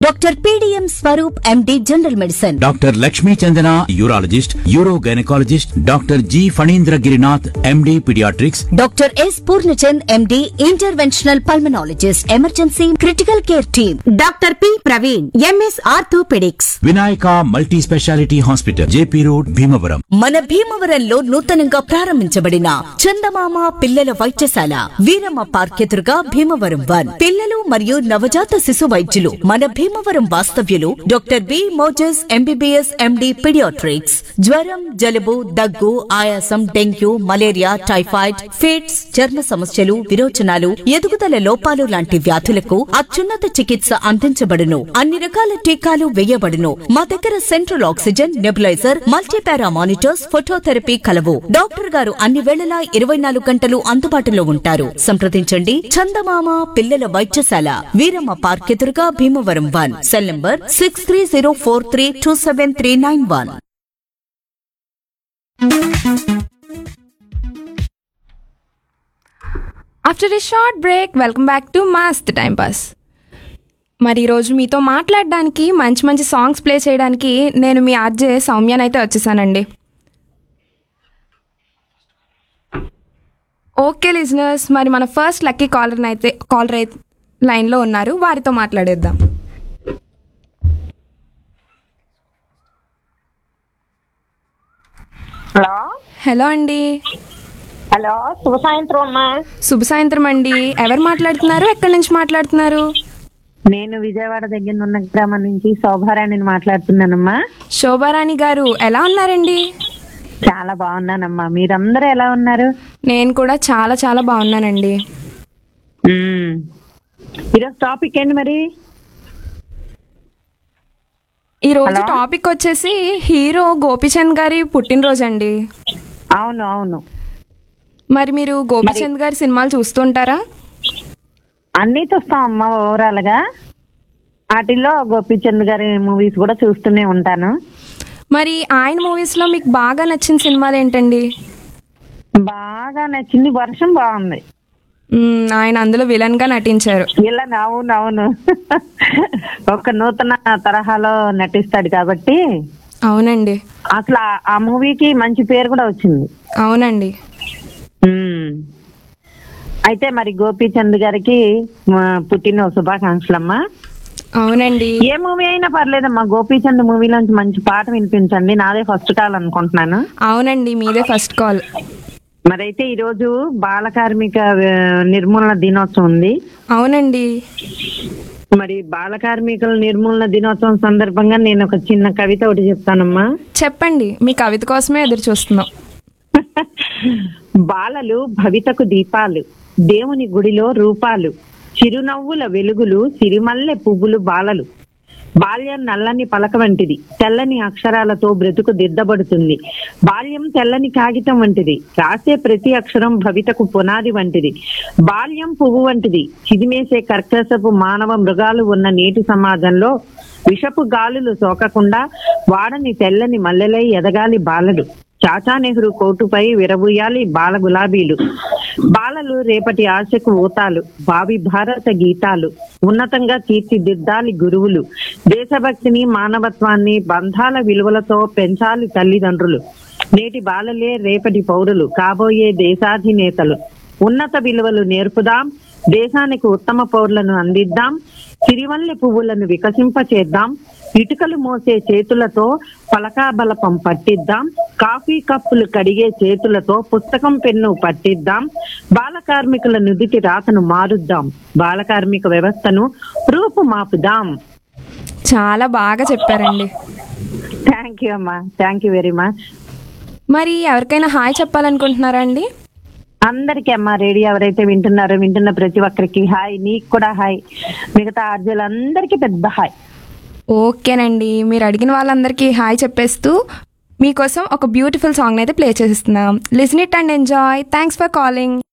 Doctor PDM Swaroop MD general medicine doctor Lakshmi Chandana urologist uro gynaecologist doctor G Phanindra Girinath MD paediatrics doctor S Purnachand MD interventional pulmonologist emergency critical care team doctor P Praveen MS orthopaedics Vinayaka multi speciality hospital JP road Bhimavaram మన భీమవరంలో నూతనంగా ప్రారంభించబడిన చందమామ పిల్లల వైద్యశాల Veeramma park ఎదురుగా Bhimavaram one పిల్లలు మరియు నవజాత శిశు వైద్యులు మన భీమవరం వాస్తవ్యులు doctor B Moses MBBS MD paediatrics జ్వరం జలుబు దగ్గు ఆయాసం డెంగ్యూ మలేరియా టైఫాయిడ్ ఫిట్స్ చర్మ సమస్యలు విరోచనాలు ఎదుగుదల లోపాలు లాంటి వ్యాధులకు అత్యున్నత చికిత్స అందించబడును అన్ని రకాల టీకాలు వేయబడును మా దగ్గర central oxygen nebuliser multipara monitors phototherapy కలవు డాక్టర్ గారు అన్ని వేళలా ఇరవై నాలుగు గంటలు అందుబాటులో ఉంటారు సంప్రదించండి చందమామ పిల్లల వైద్యశాల వీరమ్మ పార్క్ ఎదురుగా Bhimavaram one cell number six three zero four three two seven three nine one after a short break welcome back to Mast time pass మరి ఈరోజు మీతో మాట్లాడడానికి మంచి మంచి సాంగ్స్ ప్లే చేయడానికి నేను మీ ఆర్జే సౌమ్యనైతే వచ్చేసానండి ఓకే లిజనర్స్ మరి మన ఫస్ట్ లక్కీ కాలర్ అయితే కాలర్ అయితే లైన్లో ఉన్నారు వారితో మాట్లాడేద్దాం హలో హలో అండి హలో శుభ సాయంత్రం అమ్మా శుభ సాయంత్రం అండి ఎవరు మాట్లాడుతున్నారు ఎక్కడి నుంచి మాట్లాడుతున్నారు నేను విజయవాడ దగ్గర ఉన్న గ్రామం నుంచి శోభారాణిని మాట్లాడుతున్నానమ్మా శోభారాణి గారు ఎలా ఉన్నారండి చాలా బాగున్నానమ్మా మీరందరూ ఎలా ఉన్నారు నేను కూడా చాలా చాలా బాగున్నానండి మ్మ్. ఈరోజు టాపిక్ ఏంటి మరి ఈ రోజు హలో? టాపిక్ వచ్చేసి హీరో గోపిచంద్ గారి పుట్టినరోజు అండి అవును అవును మరి మీరు గోపిచంద్ గారి సినిమాలు చూస్తుంటారా అన్నీ చూస్తాం అమ్మా ఓవరాల్ గా వాటిల్లో గోపీచంద్ గారి మూవీస్ కూడా చూస్తూనే ఉంటాను మరి ఆయన మూవీస్ లో మీకు బాగా నచ్చిన సినిమాలు ఏంటండి బాగా నచ్చింది వర్షం బాగుంది మ్మ్, ఆయన అందులో విలన్ గా నటించారు ఇలా అవును అవును ఒక నూతన తరహాలో నటిస్తాడు కాబట్టి అవునండి అసలు ఆ- ఆ మూవీకి మంచి పేరు కూడా వచ్చింది అవునండి మ్మ్. అయితే మరి గోపీచంద్ గారికి మా పుట్టిన శుభాకాంక్షలమ్మా అవునండి ఏ మూవీ అయినా పర్లేదమ్మా గోపీచంద్ మూవీలోంచి మంచి పాట వినిపించండి నాదే ఫస్ట్ కాల్ అనుకుంటున్నాను అవునండి మీదే ఫస్ట్ కాల్ మరైతే ఈరోజు బాల కార్మిక ఆ, నిర్మూలన దినోత్సవం ఉంది అవునండి మరి బాల కార్మికుల నిర్మూలన దినోత్సవం సందర్భంగా నేను ఒక చిన్న కవిత ఒకటి చెప్తానమ్మా చెప్పండి మీ కవిత కోసమే ఎదురు చూస్తున్నాం బాలలు భవితకు దీపాలు దేవుని గుడిలో రూపాలు చిరునవ్వుల వెలుగులు సిరిమల్లె పువ్వులు బాలలు బాల్యం నల్లని పలక వంటిది తెల్లని అక్షరాలతో బ్రతుకు దిద్దబడుతుంది బాల్యం తెల్లని కాగితం వంటిది రాసే ప్రతి అక్షరం భవితకు పునాది వంటిది బాల్యం పువ్వు వంటిది చిదిమేసే కర్కశపు మానవ మృగాలు ఉన్న నేటి సమాజంలో విషపు గాలులు సోకకుండా వాడని తెల్లని మల్లెలై ఎదగాలి బాలలు చాచా నెహ్రూ కోటుపై విరబూయాలి బాల గులాబీలు బాలలు రేపటి ఆశకు ఊతాలు భావి భారత గీతాలు ఉన్నతంగా తీర్చిదిద్దాలి గురువులు దేశభక్తిని మానవత్వాన్ని బంధాల విలువలతో పెంచాలి తల్లిదండ్రులు నేటి బాలలే రేపటి పౌరులు కాబోయే దేశాధినేతలు ఉన్నత విలువలు నేర్పుదాం దేశానికి ఉత్తమ పౌరులను అందిద్దాం సిరివల్లె పువ్వులను వికసింపచేద్దాం ఇటుకలు మోసే చేతులతో పలకాబలపం పట్టిద్దాం కాఫీ కప్పులు కడిగే చేతులతో పుస్తకం పెన్ను పట్టిద్దాం బాల కార్మికుల నుదిటి రాతను మారుద్దాం బాల కార్మిక వ్యవస్థను రూపుమాపుదాం చాలా బాగా చెప్పారండి థ్యాంక్ యూ అమ్మా థ్యాంక్ యూ వెరీ మచ్ మరి ఎవరికైనా హాయ్ చెప్పాలనుకుంటున్నారా అండి అందరికీ అమ్మా రేడియో ఎవరైతే వింటున్నారో వింటున్న ప్రతి ఒక్కరికి హాయ్ నీకు కూడా హాయ్ మిగతా ఆర్జీలందరికీ పెద్ద హాయ్ ఓకేనండి మీరు అడిగిన వాళ్ళందరికీ హాయ్ చెప్పేస్తూ మీకోసం ఒక బ్యూటిఫుల్ సాంగ్ అయితే ప్లే చేసిస్తున్నాం listen it and enjoy thanks for calling